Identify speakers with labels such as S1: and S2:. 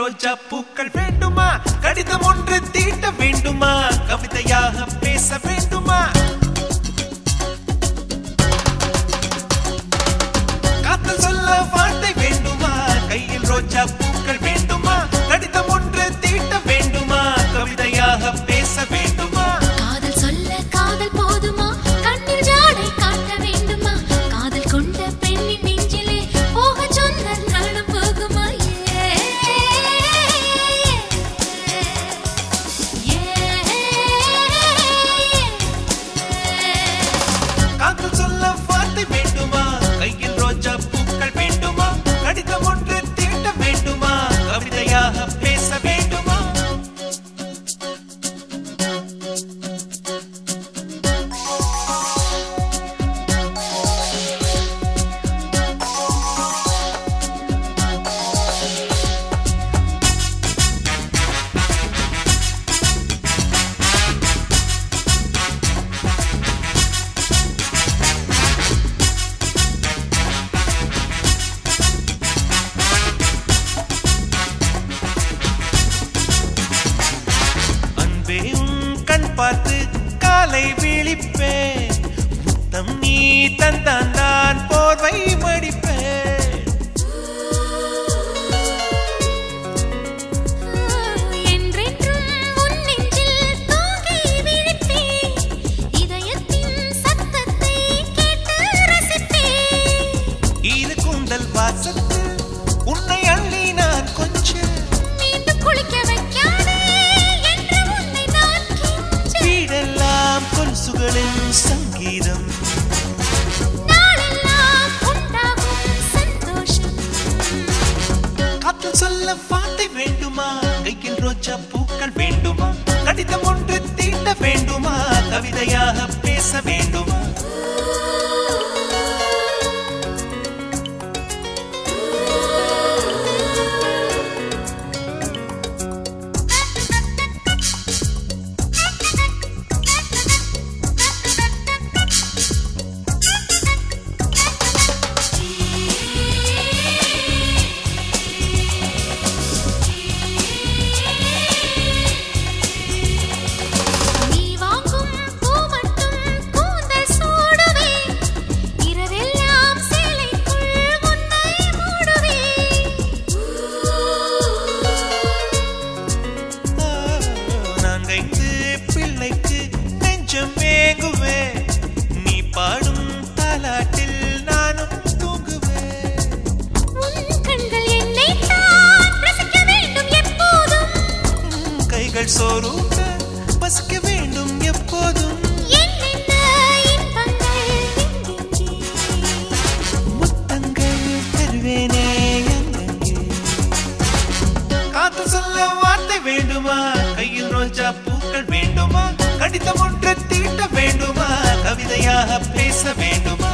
S1: ரோஜா பூக்கள் வேண்டுமா கடிதம் ஒன்று தீட்ட வேண்டுமா கவிதையாக பேச வேண்டுமா காத்தல் சொல்ல வார்த்தை வேண்டுமா கையில் ரோஜா பூக்கள் வேண்டுமா கடிதம் ஒன்று தீட்ட வேண்டுமா கவிதையாக பேச வேண்டுமா
S2: காதல் சொல்ல காதல் போதுமா கண்ணில் ஜாடை காட்ட வேண்டுமா காதல் கொண்ட பெண்ணின் நெஞ்சிலே போக சொன்ன நாளும் போகுமா ஏ
S1: காதல் சொல்ல வார்த்தை வேண்டுமா கையில் ரோஜா பூக்கள் வேண்டுமா கடிதம் ஒன்று தீட்ட வேண்டுமா கவிதையாக பேச வேண்டுமா அன்பே உன் கண் பார்த்து காலை விழிப்பேன் முத்தம் நீ தந்தான் நான் போர்வை மடிப்பேன்
S2: என்றென்றும் உன் நெஞ்சில் தூங்கி விழித்தேன் இதயத்தின் சத்தத்தை கேட்டு ரசித்தேன்
S1: இரு கூந்தல் வாசத்து உன்னை அள்ளி நான் கொஞ்சம்
S2: மீண்டும் குளிக்க வைக்காதே என்று உன்னை நான் கெஞ்ச
S1: வீடெல்லாம் கொலுசுகளின் சங்கீதம்
S2: நாளெல்லாம் உண்டாகும் சந்தோஷம்
S1: காத்தல் சொல்ல வார்த்தை வேண்டுமா கையில் ரோஜா பூக்கள் வேண்டுமா கடிதம் ஒன்று தீட்ட வேண்டுமா கவிதையாக பேச வேண்டுமா
S2: நீ வாங்கும் பூ மட்டும் கூந்தல் சூடுவே இரவெல்லாம் சேலைக்குள் உன்னை மூடுவே
S1: நான் கைந்து பிள்ளைக்கு நெஞ்சம் வேங்குவேன் நீ பாடும் தாலாட்டில் நானும் தூங்குவேன்
S2: உன் கண்கள் என்னை தான் ரசிக்க வேண்டும் எப்போதும்
S1: உம் கைகள் சோறுக்க பசிக்க வேண்டும் எப்போதும்
S2: என்னென்ன இன்பங்கள் எங்கெங்கே
S1: முத்தங்கள் தருவேனே எங்கெங்கே காத்து சொல்ல வார்த்தை வேண்டுமா கையில் ரோஜா பூக்கள் வேண்டுமா கடிதம் ஒன்று தீட்ட வேண்டுமா கவிதையாக பேச வேண்டுமா